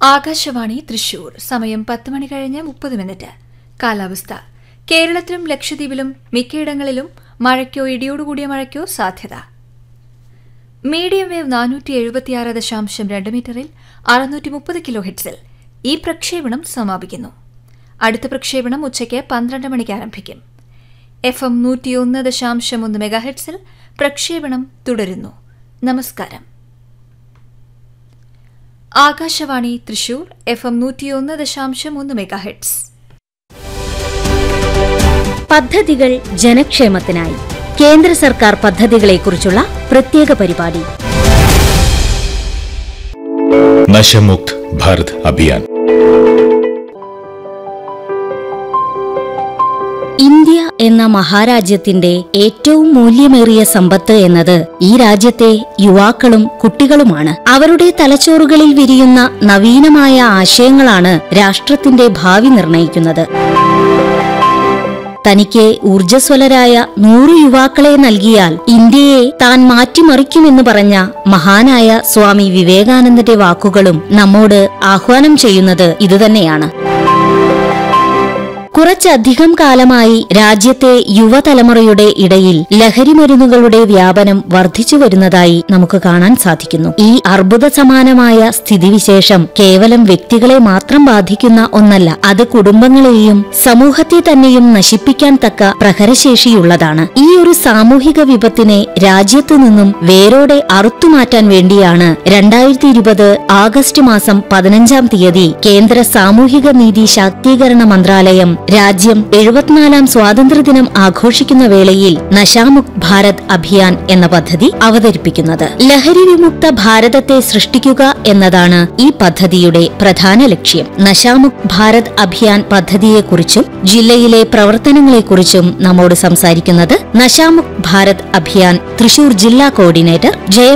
ആകാശവാണി തൃശൂർ സമയം പത്ത് മണി കഴിഞ്ഞ് മുപ്പത് മിനിറ്റ് കാലാവസ്ഥ കേരളത്തിലും ലക്ഷദ്വീപിലും മിക്കയിടങ്ങളിലും മഴയ്ക്കോ ഇടിയോടുകൂടിയ മഴയ്ക്കോ സാധ്യത മീഡിയം വേവ് നാനൂറ്റി എഴുപത്തിയാറ് ദശാംശം രണ്ട് മീറ്ററിൽ അറുന്നൂറ്റി മുപ്പത് കിലോ ഹെഡ്സിൽ ഈ പ്രക്ഷേപണം സമാപിക്കുന്നു അടുത്ത പ്രക്ഷേപണം ഉച്ചയ്ക്ക് പന്ത്രണ്ട് മണിക്ക് ആരംഭിക്കും എഫ് എം നൂറ്റിയൊന്ന് ദശാംശം ഒന്ന് മെഗാഹെഡ്സിൽ പ്രക്ഷേപണം തുടരുന്നു നമസ്കാരം ആകാശവാണി തൃശൂർ എഫ് എം നൂറ്റിയൊന്ന് ദശാംശം ഒന്ന് മെഗാഹെഡ്സ് പദ്ധതികൾ ജനക്ഷേമത്തിനായി കേന്ദ്ര സർക്കാർ പദ്ധതികളെക്കുറിച്ചുള്ള പ്രത്യേക പരിപാടി നശമുക്ത് ഭാരത് അഭിയാൻ ഇന്ത്യ എന്ന മഹാരാജ്യത്തിന്റെ ഏറ്റവും മൂല്യമേറിയ സമ്പത്ത് എന്നത് ഈ രാജ്യത്തെ യുവാക്കളും കുട്ടികളുമാണ് അവരുടെ തലച്ചോറുകളിൽ വിരിയുന്ന നവീനമായ ആശയങ്ങളാണ് രാഷ്ട്രത്തിന്റെ ഭാവി നിർണയിക്കുന്നത് തനിക്ക് ഊർജ്ജസ്വലരായ നൂറ് യുവാക്കളെ നൽകിയാൽ ഇന്ത്യയെ താൻ മാറ്റിമറിക്കുമെന്ന് പറഞ്ഞ മഹാനായ സ്വാമി വിവേകാനന്ദന്റെ വാക്കുകളും നമ്മോട് ആഹ്വാനം ചെയ്യുന്നത് ഇതുതന്നെയാണ് കുറച്ചധികം കാലമായി രാജ്യത്തെ യുവതലമുറയുടെ ഇടയിൽ ലഹരിമരുന്നുകളുടെ വ്യാപനം വർദ്ധിച്ചു വരുന്നതായി നമുക്ക് കാണാൻ സാധിക്കുന്നു ഈ അർബുദ സമാനമായ സ്ഥിതിവിശേഷം കേവലം വ്യക്തികളെ മാത്രം ബാധിക്കുന്ന ഒന്നല്ല അത് കുടുംബങ്ങളെയും സമൂഹത്തെ തന്നെയും നശിപ്പിക്കാൻ തക്ക പ്രഹരശേഷിയുള്ളതാണ് ഈ ഒരു സാമൂഹിക വിപത്തിനെ രാജ്യത്തു നിന്നും വേരോടെ അറുത്തുമാറ്റാൻ വേണ്ടിയാണ് രണ്ടായിരത്തി ഇരുപത് ആഗസ്റ്റ് മാസം പതിനഞ്ചാം തീയതി കേന്ദ്ര സാമൂഹിക നീതി ശാക്തീകരണ മന്ത്രാലയം രാജ്യം എഴുപത്തിനാലാം സ്വാതന്ത്ര്യദിനം ആഘോഷിക്കുന്ന വേളയിൽ നശാമുക്ത് ഭാരത് അഭിയാൻ എന്ന പദ്ധതി അവതരിപ്പിക്കുന്നത് ലഹരി വിമുക്ത ഭാരതത്തെ സൃഷ്ടിക്കുക എന്നതാണ് ഈ പദ്ധതിയുടെ പ്രധാന ലക്ഷ്യം നശാമുക്ത് ഭാരത് അഭിയാൻ പദ്ധതിയെക്കുറിച്ചും ജില്ലയിലെ പ്രവർത്തനങ്ങളെക്കുറിച്ചും നമ്മോട് സംസാരിക്കുന്നത് നശാമുക്ത് ഭാരത് അഭിയാൻ തൃശൂർ ജില്ലാ കോർഡിനേറ്റർ ജയ